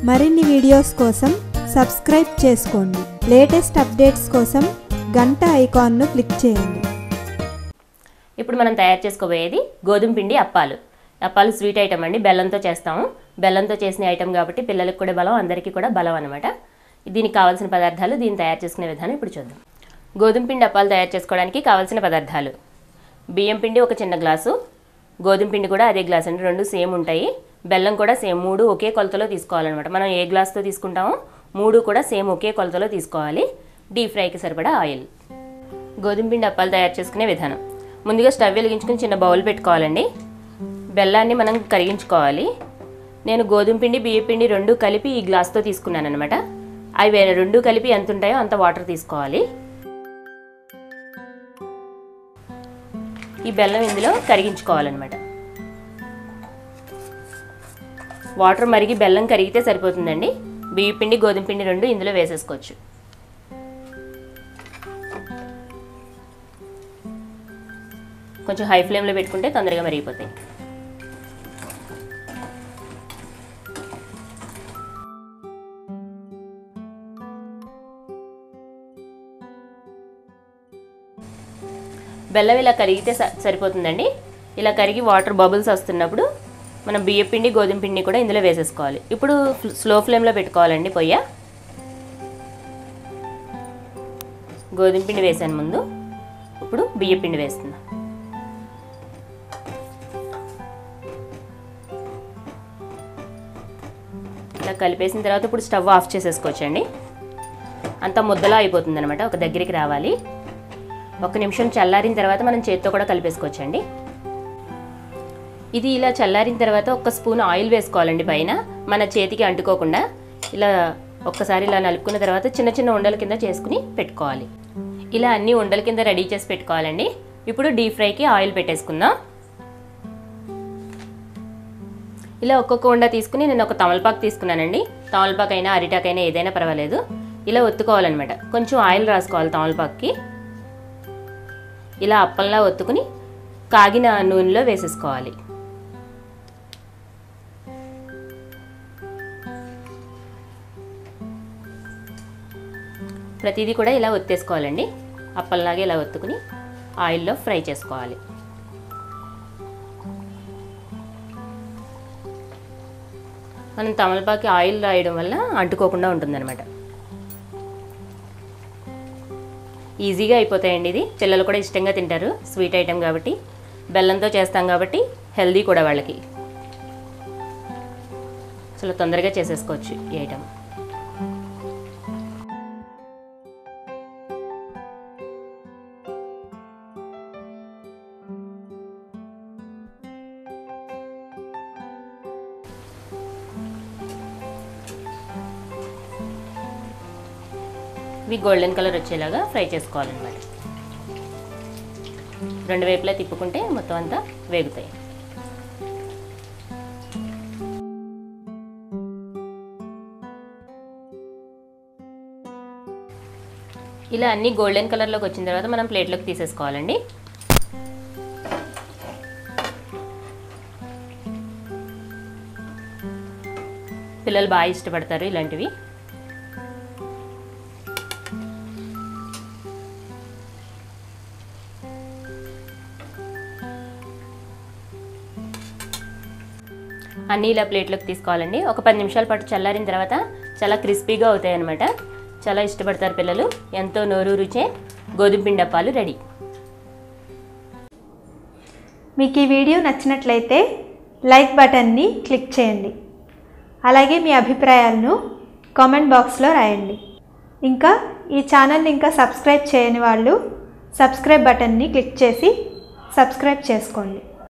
మరిన్ని వీడియోస్ కోసం సబ్స్క్రైబ్ చేసుకోండి లేటెస్ట్ అప్డేట్స్ కోసం గంట ఐకాన్ను క్లిక్ చేయండి ఇప్పుడు మనం తయారు చేసుకోబోయేది గోధుమ పిండి అప్పాలు అప్పాలు స్వీట్ ఐటమ్ అండి బెల్లంతో చేస్తాము బెల్లంతో చేసిన ఐటమ్ కాబట్టి పిల్లలకు కూడా బలం అందరికీ కూడా బలం అనమాట దీనికి కావాల్సిన పదార్థాలు దీన్ని తయారు చేసుకునే విధానం ఇప్పుడు చూద్దాం గోధుమ పిండి అప్పాలు తయారు చేసుకోవడానికి కావాల్సిన పదార్థాలు బియ్యం పిండి ఒక చిన్న గ్లాసు గోధుమ పిండి కూడా అదే గ్లాస్ అండి రెండు సేమ్ ఉంటాయి బెల్లం కూడా సేమ్ మూడు ఒకే కొలతలో తీసుకోవాలన్నమాట మనం ఏ గ్లాస్తో తీసుకుంటామో మూడు కూడా సేమ్ ఒకే కొలతలో తీసుకోవాలి డీప్ ఫ్రైకి సరిపడా ఆయిల్ గోధుమ పిండి అప్పాలు తయారు చేసుకునే విధానం ముందుగా స్టవ్ వెలిగించుకుని చిన్న బౌల్ పెట్టుకోవాలండి బెల్లాన్ని మనం కరిగించుకోవాలి నేను గోధుమ పిండి బియ్య పిండి రెండు కలిపి ఈ గ్లాస్తో తీసుకున్నాను అనమాట అవి వేరే రెండు కలిపి ఎంత ఉంటాయో అంత వాటర్ తీసుకోవాలి ఈ బెల్లం ఇందులో కరిగించుకోవాలన్నమాట వాటర్ మరిగి బెల్లం కరిగితే సరిపోతుందండి బియ్య పిండి గోధుమ పిండి రెండు ఇందులో వేసేసుకోవచ్చు కొంచెం హై ఫ్లేమ్లో పెట్టుకుంటే తొందరగా మరిగిపోతాయి బెల్లం ఇలా కరిగితే స- సరిపోతుందండి ఇలా కరిగి వాటర్ బబుల్స్ వస్తున్నప్పుడు మనం బియ్య పిండి గోధుమ పిండి కూడా ఇందులో వేసేసుకోవాలి ఇప్పుడు ఫ్ల- స్లో ఫ్లేమ్లో పెట్టుకోవాలండి పొయ్య గోధుమ పిండి వేసాను ముందు ఇప్పుడు బియ్య పిండి వేస్తున్నా ఇలా కలిపేసిన తర్వాత ఇప్పుడు స్టవ్ ఆఫ్ చేసేసుకోవచ్చండి అంతా ముద్దలా అయిపోతుంది అనమాట ఒక దగ్గరికి రావాలి ఒక నిమిషం చల్లారిన తర్వాత మనం చేత్తో కూడా కలిపేసుకోవచ్చండి ఇది ఇలా చల్లారిన తర్వాత ఒక స్పూన్ ఆయిల్ వేసుకోవాలండి పైన మన చేతికి అంటుకోకుండా ఇలా ఒక్కసారి ఇలా నలుపుకున్న తర్వాత చిన్న చిన్న ఉండల కింద చేసుకుని పెట్టుకోవాలి ఇలా అన్ని ఉండల కింద రెడీ చేసి పెట్టుకోవాలండి ఇప్పుడు డీప్ ఫ్రైకి ఆయిల్ పెట్టేసుకుందాం ఇలా ఒక్కొక్క ఉండ తీసుకుని నేను ఒక తమలపాకు తీసుకున్నానండి తమలపాకు అయినా అరిటాకైనా ఏదైనా పర్వాలేదు ఇలా ఒత్తుకోవాలన్నమాట కొంచెం ఆయిల్ రాసుకోవాలి తమలపాకుకి ఇలా అప్పంలా ఒత్తుకుని కాగిన నూనెలో వేసేసుకోవాలి ప్రతిదీ కూడా ఇలా ఒత్తేసుకోవాలండి అప్పంలాగా ఇలా ఒత్తుకుని ఆయిల్లో ఫ్రై చేసుకోవాలి మనం తమలపాకి ఆయిల్ రాయడం వల్ల అంటుకోకుండా ఉంటుందన్నమాట ఈజీగా అయిపోతాయండి ఇది పిల్లలు కూడా ఇష్టంగా తింటారు స్వీట్ ఐటెం కాబట్టి బెల్లంతో చేస్తాం కాబట్టి హెల్దీ కూడా వాళ్ళకి అసలు తొందరగా చేసేసుకోవచ్చు ఈ ఐటెం ఇవి గోల్డెన్ కలర్ వచ్చేలాగా ఫ్రై చేసుకోవాలన్నమాట రెండు వైపులా తిప్పుకుంటే మొత్తం అంతా వేగుతాయి ఇలా అన్ని గోల్డెన్ కలర్లోకి వచ్చిన తర్వాత మనం ప్లేట్లోకి తీసేసుకోవాలండి పిల్లలు బాగా ఇష్టపడతారు ఇలాంటివి అన్నీ ఇలా ప్లేట్లోకి తీసుకోవాలండి ఒక పది నిమిషాల పాటు చల్లారిన తర్వాత చాలా క్రిస్పీగా అవుతాయి అన్నమాట చాలా ఇష్టపడతారు పిల్లలు ఎంతో నోరు రుచే గోధుమ పిండి అప్పాలు రెడీ మీకు ఈ వీడియో నచ్చినట్లయితే లైక్ బటన్ని క్లిక్ చేయండి అలాగే మీ అభిప్రాయాలను కామెంట్ బాక్స్లో రాయండి ఇంకా ఈ ఛానల్ని ఇంకా సబ్స్క్రైబ్ చేయని వాళ్ళు సబ్స్క్రైబ్ బటన్ని క్లిక్ చేసి సబ్స్క్రైబ్ చేసుకోండి